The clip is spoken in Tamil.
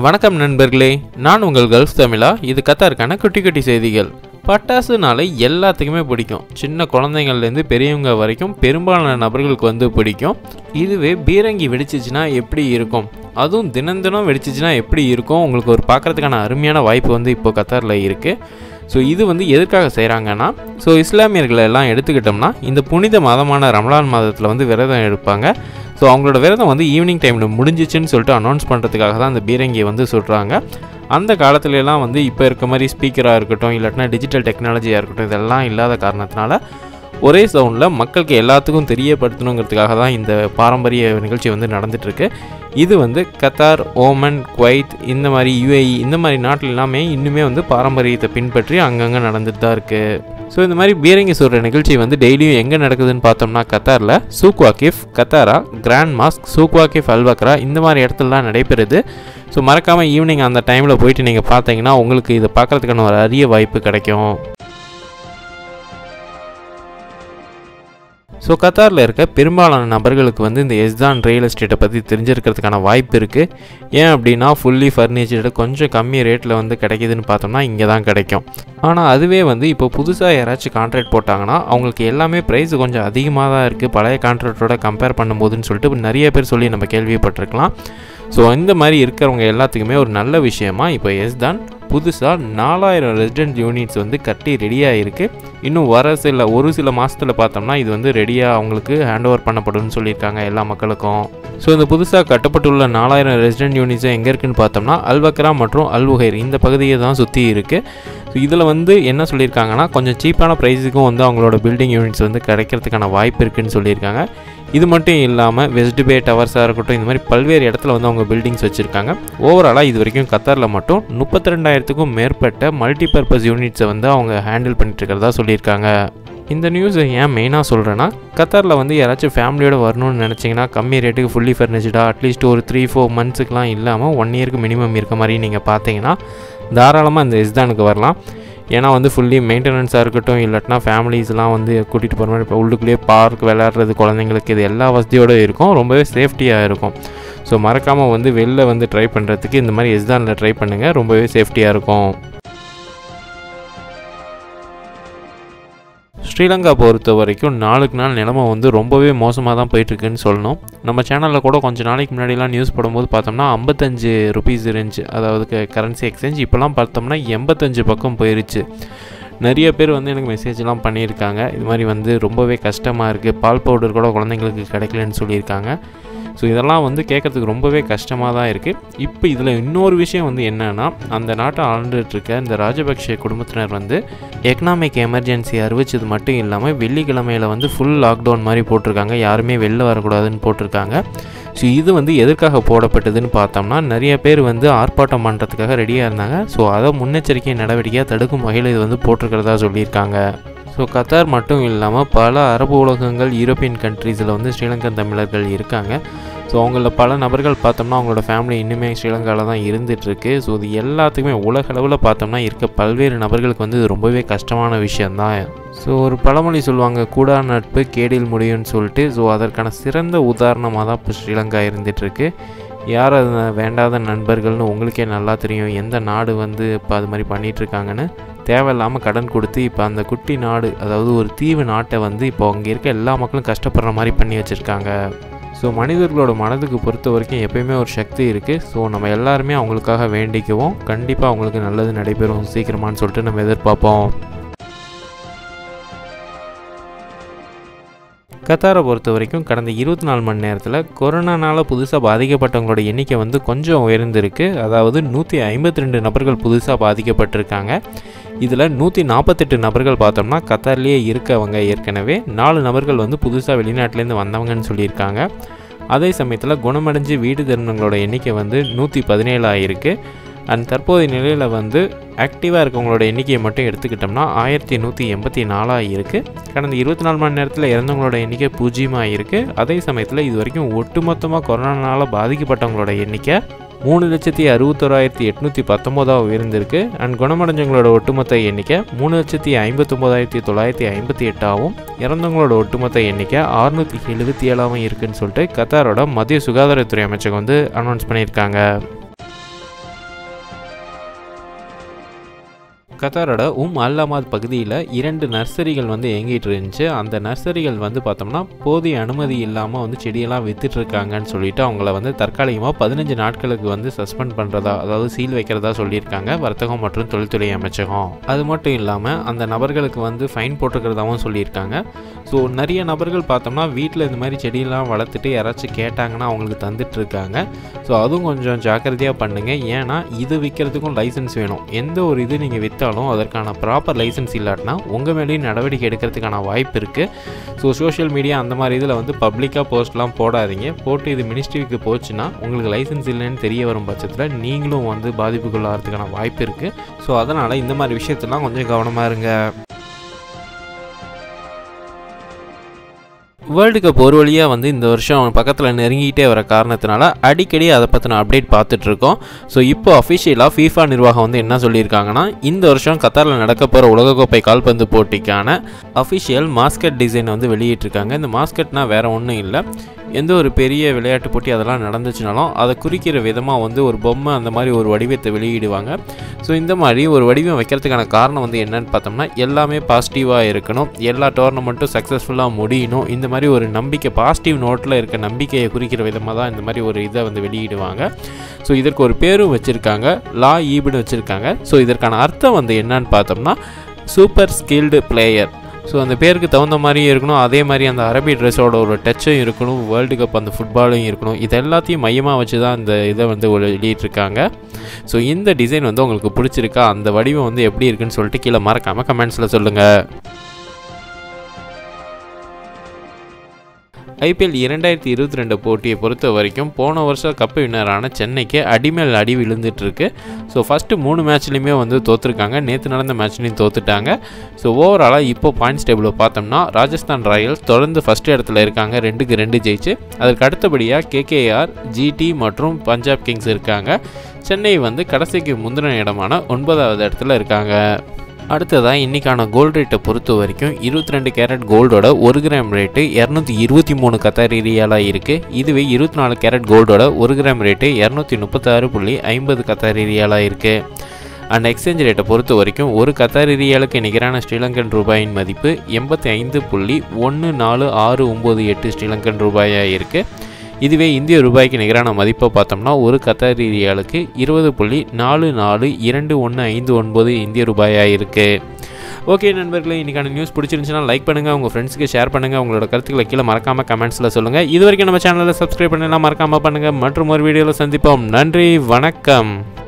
வணக்கம் நண்பர்களே நான் உங்கள் கல்ஃப் தமிழா இது கத்தாருக்கான குட்டி குட்டி செய்திகள் பட்டாசுனால எல்லாத்துக்குமே பிடிக்கும் சின்ன குழந்தைங்கள்லேருந்து பெரியவங்க வரைக்கும் பெரும்பாலான நபர்களுக்கு வந்து பிடிக்கும் இதுவே பீரங்கி வெடிச்சிச்சுன்னா எப்படி இருக்கும் அதுவும் தினம் தினம் வெடிச்சிச்சுன்னா எப்படி இருக்கும் உங்களுக்கு ஒரு பார்க்குறதுக்கான அருமையான வாய்ப்பு வந்து இப்போ கத்தாரில் இருக்குது ஸோ இது வந்து எதற்காக செய்கிறாங்கன்னா ஸோ இஸ்லாமியர்களை எல்லாம் எடுத்துக்கிட்டோம்னா இந்த புனித மாதமான ரமலான் மாதத்தில் வந்து விரதம் எடுப்பாங்க ஸோ அவங்களோட விரதம் வந்து ஈவினிங் டைமில் முடிஞ்சிச்சுன்னு சொல்லிட்டு அனௌன்ஸ் பண்ணுறதுக்காக தான் அந்த பீரங்கியை வந்து சொல்கிறாங்க அந்த காலத்துலலாம் வந்து இப்போ இருக்க மாதிரி ஸ்பீக்கராக இருக்கட்டும் இல்லாட்டினா டிஜிட்டல் டெக்னாலஜியாக இருக்கட்டும் இதெல்லாம் இல்லாத காரணத்தினால ஒரே சவுண்டில் மக்களுக்கு எல்லாத்துக்கும் தெரியப்படுத்தணுங்கிறதுக்காக தான் இந்த பாரம்பரிய நிகழ்ச்சி வந்து நடந்துகிட்ருக்கு இது வந்து கத்தார் ஓமன் குவைத் இந்த மாதிரி யுஏஇ இந்த மாதிரி நாட்டில் எல்லாமே இன்னுமே வந்து பாரம்பரியத்தை பின்பற்றி அங்கங்கே நடந்துட்டு தான் இருக்குது ஸோ இந்த மாதிரி பீரங்கி சொல்கிற நிகழ்ச்சி வந்து டெய்லியும் எங்கே நடக்குதுன்னு பார்த்தோம்னா கத்தாரில் Souq Waqif Katara grand mosque Souq Waqif Al Wakrah இந்த மாதிரி இடத்துலலாம் நடைபெறுது ஸோ மறக்காமல் ஈவினிங் அந்த டைமில் போயிட்டு நீங்கள் பார்த்தீங்கன்னா உங்களுக்கு இதை பார்க்குறதுக்கான ஒரு அரிய வாய்ப்பு கிடைக்கும் ஸோ கத்தாரில் இருக்க பெரும்பாலான நபர்களுக்கு வந்து இந்த எஸ்தான் ரியல் எஸ்டேட்டை பற்றி தெரிஞ்சிருக்கிறதுக்கான வாய்ப்பு இருக்குது ஏன் அப்படின்னா ஃபுல்லி ஃபர்னிச்சர்டு கொஞ்சம் கம்மி ரேட்டில் வந்து கிடைக்குதுன்னு பார்த்தோம்னா இங்கே தான் கிடைக்கும் ஆனால் அதுவே வந்து இப்போ புதுசாக யாராச்சும் கான்ட்ராக்ட் போட்டாங்கன்னா அவங்களுக்கு எல்லாமே ப்ரைஸ் கொஞ்சம் அதிகமாக தான் இருக்குது பழைய கான்ட்ராக்டோட கம்பேர் பண்ணும்போதுன்னு சொல்லிட்டு நிறைய பேர் சொல்லி நம்ம கேள்விப்பட்டிருக்கலாம் ஸோ இந்த மாதிரி இருக்கிறவங்க எல்லாத்துக்குமே ஒரு நல்ல விஷயமா இப்போ எஸ்தான் புதுசாக நாலாயிரம் ரெசிடென்ட் யூனிட்ஸ் வந்து கட்டி ரெடியாக இருக்குது இன்னும் வர சில ஒரு சில மாதத்தில் பார்த்தோம்னா இது வந்து ரெடியாக அவங்களுக்கு ஹேண்ட் ஓவர் பண்ணப்படும்னு சொல்லியிருக்காங்க எல்லா மக்களுக்கும் ஸோ இந்த புதுசாக கட்டப்பட்டுள்ள நாலாயிரம் ரெசிடென்ட் யூனிட்ஸ் எங்கே இருக்குன்னு பார்த்தோம்னா அல்வக்ரா மற்றும் அல்வுகைர் இந்த பகுதியை தான் சுற்றி இருக்குது ஸோ இதில் வந்து என்ன சொல்லியிருக்காங்கன்னா கொஞ்சம் சீப்பான ப்ரைஸுக்கும் வந்து அவங்களோட பில்டிங் யூனிட்ஸ் வந்து கிடைக்கிறதுக்கான வாய்ப்பு இருக்குதுன்னு சொல்லியிருக்காங்க இது மட்டும் இல்லாமல் வெஸ்ட் பே டவர்ஸாக இருக்கட்டும் இந்த மாதிரி பல்வேறு இடத்துல வந்து அவங்க பில்டிங்ஸ் வச்சுருக்காங்க ஓவராலாக இது வரைக்கும் கத்தாரில் மட்டும் முப்பத்தி ரெண்டாயிரத்துக்கும் மேற்பட்ட மல்டிபர்பஸ் யூனிட்ஸை வந்து அவங்க ஹேண்டில் பண்ணிட்டு இருக்கிறதா சொல்லியிருக்காங்க இந்த நியூஸை ஏன் மெயினாக சொல்கிறேன்னா கத்தாரில் வந்து யாராச்சும் ஃபேமிலியோட வரணும்னு நினச்சிங்கன்னா கம்மி ரேட்டுக்கு ஃபுல்லி ஃபர்னிச்சடாக அட்லீஸ்ட் ஒரு த்ரீ ஃபோர் மந்த்ஸுக்குலாம் இல்லாமல் ஒன் இயருக்கு மினிமம் இருக்க மாதிரி நீங்கள் பார்த்தீங்கன்னா தாராளமாக இந்த இஸ்தானுக்கு வரலாம் ஏன்னா வந்து ஃபுல்லி மெயின்டெனன்ஸாக இருக்கட்டும் இல்லாட்டினா ஃபேமிலிஸ்லாம் வந்து கூட்டிகிட்டு போகிற மாதிரி இப்போ உள்ளுக்குள்ளேயே பார்க் விளையாடுறது குழந்தைங்களுக்கு இது எல்லா வசதியோடு இருக்கும் ரொம்பவே சேஃப்டியாக இருக்கும் ஸோ மறக்காமல் வந்து வெளில வந்து ட்ரை பண்ணுறதுக்கு இந்த மாதிரி எஸ்தானில் ட்ரை பண்ணுங்கள் ரொம்பவே சேஃப்டியாக இருக்கும் ஸ்ரீலங்கா பொறுத்த வரைக்கும் நாளுக்கு நாள் நிலமை வந்து ரொம்பவே மோசமாக தான் போயிட்டுருக்குன்னு சொல்லணும் நம்ம சேனலில் கூட கொஞ்சம் நாளைக்கு முன்னாடிலாம் நியூஸ் போடும்போது பார்த்தோம்னா ஐம்பத்தஞ்சு ருபீஸ் இருந்துச்சு அதாவது கரன்சி எக்ஸ்சேஞ்ச் இப்போலாம் பார்த்தோம்னா எண்பத்தஞ்சு பக்கம் போயிருச்சு நிறைய பேர் வந்து எனக்கு மெசேஜ்லாம் பண்ணியிருக்காங்க இது மாதிரி வந்து ரொம்பவே கஷ்டமாக இருக்குது பால் பவுடர் கூட குழந்தைங்களுக்கு கிடைக்கலன்னு சொல்லியிருக்காங்க ஸோ இதெல்லாம் வந்து கேட்குறதுக்கு ரொம்பவே கஷ்டமாக தான் இருக்குது இப்போ இதில் இன்னொரு விஷயம் வந்து என்னென்னா அந்த நாட்டை ஆண்டுட்டு இந்த ராஜபக்ஷ குடும்பத்தினர் வந்து எக்கனாமிக் எமர்ஜென்சி அறிவிச்சது மட்டும் இல்லாமல் வெள்ளிக்கிழமையில் வந்து ஃபுல் லாக்டவுன் மாதிரி போட்டிருக்காங்க யாருமே வெளில வரக்கூடாதுன்னு போட்டிருக்காங்க ஸோ இது வந்து எதற்காக போடப்பட்டதுன்னு பார்த்தோம்னா நிறைய பேர் வந்து ஆர்ப்பாட்டம் பண்ணுறதுக்காக ரெடியாக இருந்தாங்க ஸோ அதை முன்னெச்சரிக்கை நடவடிக்கையாக தடுக்கும் வகையில் இது வந்து போட்டிருக்கிறதா சொல்லியிருக்காங்க ஸோ கத்தார் மட்டும் இல்லாமல் பல அரபு உலகங்கள் யூரோப்பியன் கண்ட்ரீஸில் வந்து ஸ்ரீலங்கன் தமிழர்கள் இருக்காங்க ஸோ அவங்கள பல நபர்கள் பார்த்தோம்னா அவங்களோட ஃபேமிலி இன்னுமே ஸ்ரீலங்காவில் தான் இருந்துகிட்ருக்கு ஸோ இது எல்லாத்துக்குமே உலக அளவில் பார்த்தோம்னா இருக்க பல்வேறு நபர்களுக்கு வந்து இது ரொம்பவே கஷ்டமான விஷயந்தான் ஸோ ஒரு பழமொழி சொல்லுவாங்க கூடா நட்பு கேடில் முடியும்னு சொல்லிட்டு ஸோ அதற்கான சிறந்த உதாரணமாக தான் இப்போ ஸ்ரீலங்கா இருந்துகிட்ருக்கு யார் அது வேண்டாத நண்பர்கள்னு உங்களுக்கே நல்லா தெரியும் எந்த நாடு வந்து இப்போ அது மாதிரி பண்ணிகிட்ருக்காங்கன்னு தேவையில்லாமல் கடன் கொடுத்து இப்போ அந்த குட்டி நாடு அதாவது ஒரு தீவு நாட்டை வந்து இப்போ அங்கே இருக்க எல்லா மக்களும் கஷ்டப்படுற மாதிரி பண்ணி வச்சுருக்காங்க ஸோ மனிதர்களோட மனதுக்கு பொறுத்த வரைக்கும் எப்பயுமே ஒரு சக்தி இருக்குது ஸோ நம்ம எல்லாருமே அவங்களுக்காக வேண்டிக்குவோம் கண்டிப்பாக அவங்களுக்கு நல்லது நடைபெறும் சீக்கிரமானு சொல்லிட்டு நம்ம எதிர்பார்ப்போம் கத்தாரை பொறுத்த வரைக்கும் கடந்த இருபத்தி நாலு மணி நேரத்தில் கொரோனானால் புதுசாக பாதிக்கப்பட்டவங்களோட எண்ணிக்கை வந்து கொஞ்சம் உயர்ந்திருக்கு அதாவது நூற்றி ஐம்பத்தி ரெண்டு நபர்கள் புதுசாக பாதிக்கப்பட்டிருக்காங்க இதில் நூற்றி நாற்பத்தெட்டு நபர்கள் பார்த்தோம்னா கத்தார்லேயே இருக்கவங்க ஏற்கனவே நாலு நபர்கள் வந்து புதுசாக வெளிநாட்டிலேருந்து வந்தவங்கன்னு சொல்லியிருக்காங்க அதே சமயத்தில் குணமடைஞ்சு வீடு திரும்பினவங்களோட எண்ணிக்கை வந்து நூற்றி பதினேழு ஆகிருக்கு அண்ட் தற்போதைய நிலையில் வந்து ஆக்டிவாக இருக்கவங்களோட எண்ணிக்கையை மட்டும் எடுத்துக்கிட்டோம்னா ஆயிரத்தி நூற்றி எண்பத்தி நாலாக இருக்குது கடந்த இருபத்தி நாலு மணி நேரத்தில் இறந்தவங்களோட எண்ணிக்கை பூஜ்ஜியமாக இருக்குது அதே சமயத்தில் இது வரைக்கும் ஒட்டுமொத்தமாக கொரோனானால் பாதிக்கப்பட்டவங்களோட எண்ணிக்கை மூணு லட்சத்தி அறுபத்தோராயிரத்தி எட்நூற்றி பத்தொம்போதாக உயர்ந்திருக்கு அண்ட் குணமடைஞ்சவங்களோட ஒட்டுமொத்த எண்ணிக்கை மூணு லட்சத்தி ஐம்பத்தொம்போதாயிரத்தி தொள்ளாயிரத்தி ஐம்பத்தி எட்டாகவும் இறந்தவங்களோட ஒட்டுமொத்த எண்ணிக்கை அறுநூற்றி எழுபத்தி ஏழாவும் இருக்குன்னு சொல்லிட்டு கத்தாரோட மத்திய சுகாதாரத்துறை அமைச்சகம் வந்து அனௌன்ஸ் பண்ணியிருக்காங்க கத்தாரோட உம் அல்லாமாத் பகுதியில் இரண்டு நர்சரிகள் வந்து இயங்கிட்டு இருந்துச்சு அந்த நர்சரிகள் வந்து பார்த்தோம்னா போதிய அனுமதி இல்லாமல் வந்து செடியெல்லாம் வித்துட்டு இருக்காங்கன்னு சொல்லிட்டு அவங்கள வந்து தற்காலிகமாக பதினஞ்சு நாட்களுக்கு வந்து சஸ்பெண்ட் பண்ணுறதா அதாவது சீல் வைக்கிறதா சொல்லியிருக்காங்க வர்த்தகம் மற்றும் தொழில்துறை அமைச்சகம் அது மட்டும் இல்லாமல் அந்த நபர்களுக்கு வந்து ஃபைன் போட்டுக்கிறதாவும் சொல்லியிருக்காங்க ஸோ நிறைய நபர்கள் பார்த்தோம்னா வீட்டில் இந்த மாதிரி செடியெல்லாம் வளர்த்துட்டு யாராச்சும் கேட்டாங்கன்னா அவங்களுக்கு தந்துட்டு இருக்காங்க ஸோ அதுவும் கொஞ்சம் ஜாக்கிரதையாக பண்ணுங்கள் ஏன்னா இது விற்கிறதுக்கும் லைசன்ஸ் வேணும் எந்த ஒரு இது நீங்கள் விற்றாலும் அதற்கான ப்ராப்பர் லைசன்ஸ் இல்லாட்டினா உங்கள் மேலேயும் நடவடிக்கை எடுக்கிறதுக்கான வாய்ப்பு இருக்குது ஸோ சோஷியல் மீடியா அந்த மாதிரி இதில் வந்து பப்ளிக்காக போஸ்ட்லாம் போடாதீங்க போட்டு இது மினிஸ்ட்ரிக்கு போச்சுன்னா உங்களுக்கு லைசன்ஸ் இல்லைன்னு தெரிய வரும் பட்சத்தில் நீங்களும் வந்து பாதிப்புக்குள்ளாகிறதுக்கான வாய்ப்பு இருக்குது ஸோ அதனால் இந்த மாதிரி விஷயத்தெல்லாம் கொஞ்சம் கவனமாக இருங்க வேர்ல்டு கப் ஒரு வழியாக வந்து இந்த வருஷம் பக்கத்தில் நெருங்கிட்டே வர காரணத்தினால அடிக்கடி அதை பற்றின அப்டேட் பார்த்துட்ருக்கோம் ஸோ இப்போ அஃபிஷியலாக ஃபீஃபா நிர்வாகம் வந்து என்ன சொல்லியிருக்காங்கன்னா இந்த வருஷம் கத்தாரில் நடக்க போகிற உலகக்கோப்பை கால்பந்து போட்டிக்கான அஃபிஷியல் மாஸ்கட் டிசைன் வந்து வெளியிட்டிருக்காங்க இந்த மாஸ்கட்னா வேறு ஒன்றும் இல்லை எந்த ஒரு பெரிய விளையாட்டு போட்டி அதெல்லாம் நடந்துச்சுனாலும் அதை குறிக்கிற விதமாக வந்து ஒரு பொம்மை அந்த மாதிரி ஒரு வடிவத்தை வெளியிடுவாங்க ஸோ இந்த மாதிரி ஒரு வடிவம் வைக்கிறதுக்கான காரணம் வந்து என்னன்னு பார்த்தோம்னா எல்லாமே பாசிட்டிவாக இருக்கணும் எல்லா டோர்னமெண்ட்டும் சக்ஸஸ்ஃபுல்லாக முடியணும் இந்த மாதிரி ஒரு நம்பிக்கை பாசிட்டிவ் நோட்டில் இருக்க நம்பிக்கையை குறிக்கிற விதமாக தான் இந்த மாதிரி ஒரு இதை வந்து வெளியிடுவாங்க ஸோ இதற்கு ஒரு பேரும் வச்சுருக்காங்க லா ஈபுன்னு வச்சுருக்காங்க ஸோ இதற்கான அர்த்தம் வந்து என்னன்னு பார்த்தோம்னா சூப்பர் ஸ்கில்டு பிளேயர் ஸோ அந்த பேருக்கு தகுந்த மாதிரியும் இருக்கணும் அதே மாதிரி அந்த அரபி ட்ரெஸ்ஸோட ஒரு டச்சும் இருக்கணும் வேர்ல்டு கப் அந்த ஃபுட்பாலும் இருக்கணும் இது எல்லாத்தையும் மையமாக வச்சு தான் இந்த இதை வந்து வெளியிட்ருக்காங்க ஸோ இந்த டிசைன் வந்து உங்களுக்கு பிடிச்சிருக்கா அந்த வடிவம் வந்து எப்படி இருக்குன்னு சொல்லிட்டு கீழே மறக்காமல் கமெண்ட்ஸில் சொல்லுங்கள் ஐபிஎல் இரண்டாயிரத்தி இருபத்தி ரெண்டு போட்டியை பொறுத்த வரைக்கும் போன வருஷம் கப்பு வின்னரான சென்னைக்கு அடிமேல் அடி விழுந்துட்டு இருக்கு ஸோ ஃபஸ்ட்டு மூணு மேட்ச்லையுமே வந்து தோற்றுருக்காங்க நேற்று நடந்த மேட்ச்லையும் தோத்துட்டாங்க ஸோ ஓவராலாக இப்போ பாயிண்ட்ஸ் டேபிளில் பார்த்தோம்னா ராஜஸ்தான் ராயல்ஸ் தொடர்ந்து ஃபஸ்ட் இடத்துல இருக்காங்க ரெண்டுக்கு ரெண்டு ஜெயிச்சு அதற்கு அடுத்தபடியாக கேகேஆர் ஜிடி மற்றும் பஞ்சாப் கிங்ஸ் இருக்காங்க சென்னை வந்து கடைசிக்கு முந்தின இடமான ஒன்பதாவது இடத்துல இருக்காங்க அடுத்ததாக இன்றைக்கான கோல்டு ரேட்டை பொறுத்த வரைக்கும் இருபத்தி ரெண்டு கேரட் கோல்டோட ஒரு கிராம் ரேட்டு இரநூத்தி இருபத்தி மூணு கத்தாரி ரியாலாக இருக்குது இதுவே இருபத்தி நாலு கேரட் கோல்டோட ஒரு கிராம் ரேட்டு இரநூத்தி முப்பத்தாறு புள்ளி ஐம்பது கத்தாரி ரியாலாக இருக்குது அண்ட் எக்ஸ்சேஞ்ச் ரேட்டை பொறுத்த வரைக்கும் ஒரு கத்தாரி ரியாலுக்கு நிகரான ஸ்ரீலங்கன் ரூபாயின் மதிப்பு எண்பத்தி ஐந்து புள்ளி ஒன்று நாலு ஆறு ஒம்பது எட்டு ஸ்ரீலங்கன் ரூபாயாக இருக்குது இதுவே இந்திய ரூபாய்க்கு நிகரான மதிப்பை பார்த்தோம்னா ஒரு கத்தாரி ரியாலுக்கு இருபது புள்ளி நாலு நாலு இரண்டு ஒன்று ஐந்து ஒன்பது இந்திய ரூபாயாக இருக்குது ஓகே நண்பர்களே இன்றைக்கான நியூஸ் பிடிச்சிருந்துச்சுன்னா லைக் பண்ணுங்கள் உங்கள் ஃப்ரெண்ட்ஸுக்கு ஷேர் பண்ணுங்கள் உங்களோட கருத்துக்களை கீழே மறக்காமல் கமெண்ட்ஸில் சொல்லுங்கள் இது வரைக்கும் நம்ம சேனலில் சப்ஸ்கிரைப் பண்ணலாம் மறக்காமல் பண்ணுங்கள் மற்றும் ஒரு வீடியோவில் சந்திப்போம் நன்றி வணக்கம்